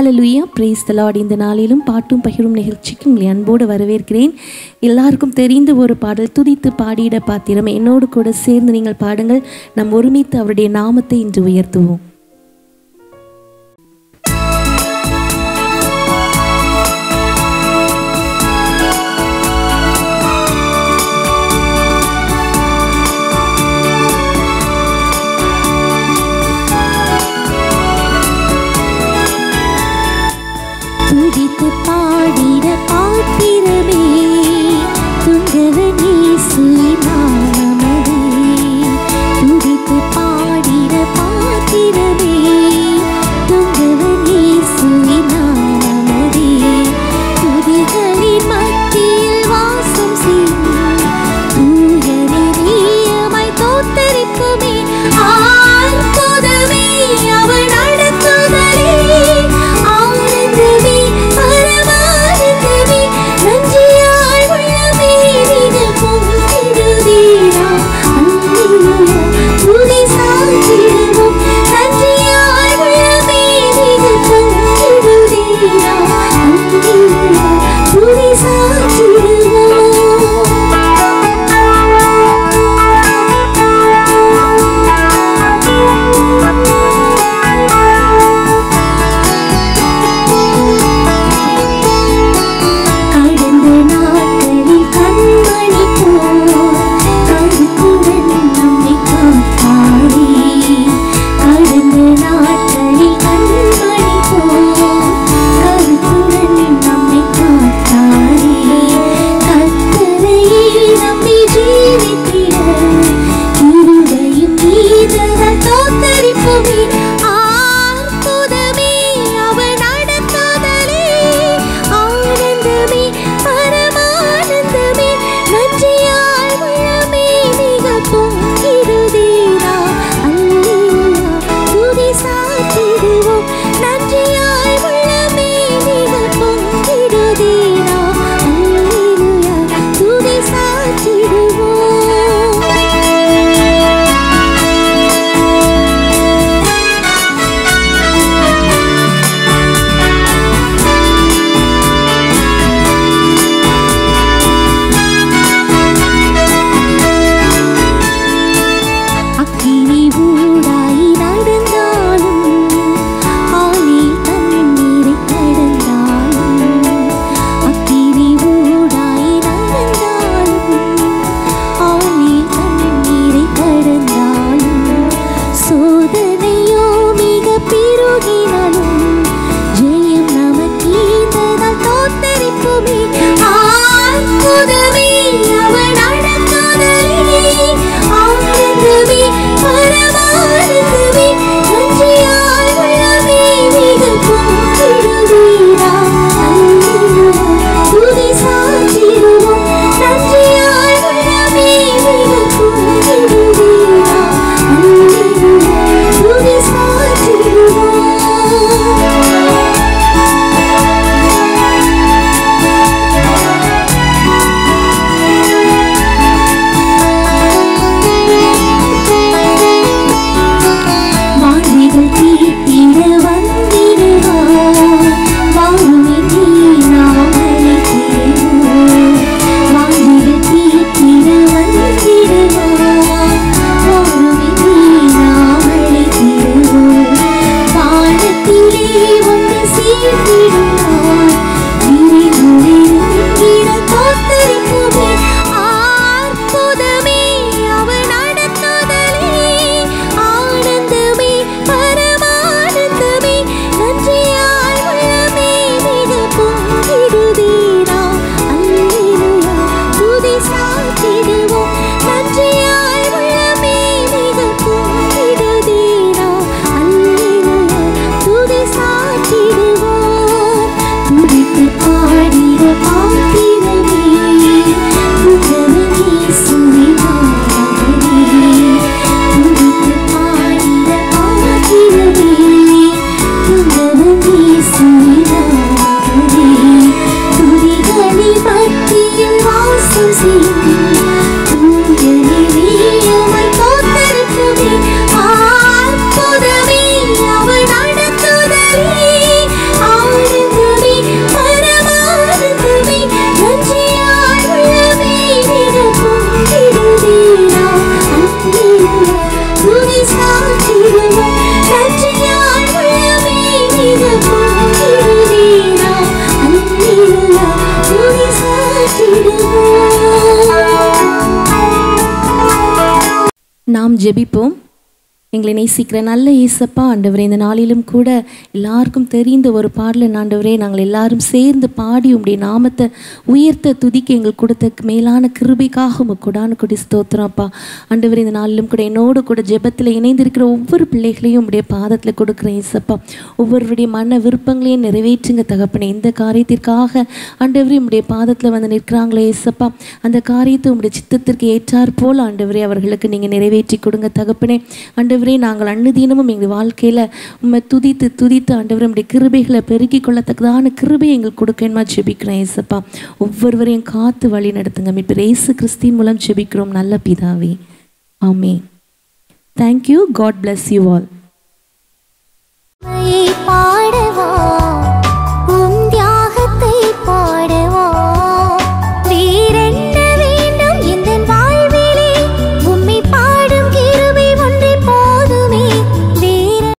hallelujah praise the lord இந்த நாளிலும் பாட்டும் பகிரும் நிகழ்ச்சிக்கு உங்களை அன்போடு வரவேற்கிறேன் எல்லாருக்கும் தெரிந்த ஒரு பாடல் துதித்து பாடிட பாத்திரம் என்னோடு கூட சேர்ந்து நீங்கள் பாடுங்கள் நாம் ஒருமித்து அவருடைய நாமத்தை இன்று உயர்த்துவோம் துதித்து பாடிட பாத்திரமே துங்கவன் இயேசு நாமமதே துதித்து பாடிட பாத்திரமே துங்கவன் இயேசு நாமமதே துதிகளின் மத்தியில் வாசம் செய்யும் தூயனை நீயமாய் தோத்தரிப்புமே அற்புதமே அவன் நடத்துதலே ஆனந்தமே பரமானந்தமே ஜெபிப்போம் எங்களை நேசிக்கிற நல்ல ஏசப்பா ஆண்டவரே இந்த நாளிலும் கூட எல்லாருக்கும் தெரிந்த ஒரு பாடலன் ஆண்டவரே நாங்கள் எல்லாரும் சேர்ந்து பாடி உம்முடைய நாமத்தை உயர்த்த துதிக்க எங்களுக்கு கொடுத்த மேலான கிருபைக்காக உமக்கு கொடான கொடி ஸ்தோத்திரம் அப்பா ஆண்டவரே இந்த நாளிலும் கூட என்னோடு கூட ஜெபத்தில் இணைந்திருக்கிற ஒவ்வொரு பிள்ளைகளையும் உம்முடைய பாதத்தில் கொடுக்குறேன் ஏசப்பா ஒவ்வொருவருடைய மன விருப்பங்களையும் நிறைவேற்றுங்க தகப்பனே இந்த காரியத்திற்காக ஆண்டவரே உம்முடைய பாதத்தில் வந்து நிற்கிறாங்களே ஏசப்பா அந்த காரியத்தை உம்முடைய சித்தத்திற்கு ஏற்றார் போல் ஆண்டவரே அவர்களுக்கு நீங்கள் நிறைவேற்றி கொடுங்க தகப்பனே ஆண்டவரே நாங்கள் அன்னுதீனமும் எங்கள் வாழ்க்கையில் உம்மை துதித்து துதித்து ஆண்டவரே உம்முடைய கிருபைகளை பெருக்கிக் கொள்ளத்தக்கதான கிருபை எங்களுக்கு கொடுக்கணுமா ஜெபிக்கிறேன் ஏசப்பா ஒவ்வொருவரையும் காத்து வழி நடத்துங்க மீட்பர் இயேசு கிறிஸ்தின் மூலம் ஜெபிக்கிறோம் நல்ல பிதாவே ஆமே thank you God bless you all உம்மை பாடவா உம்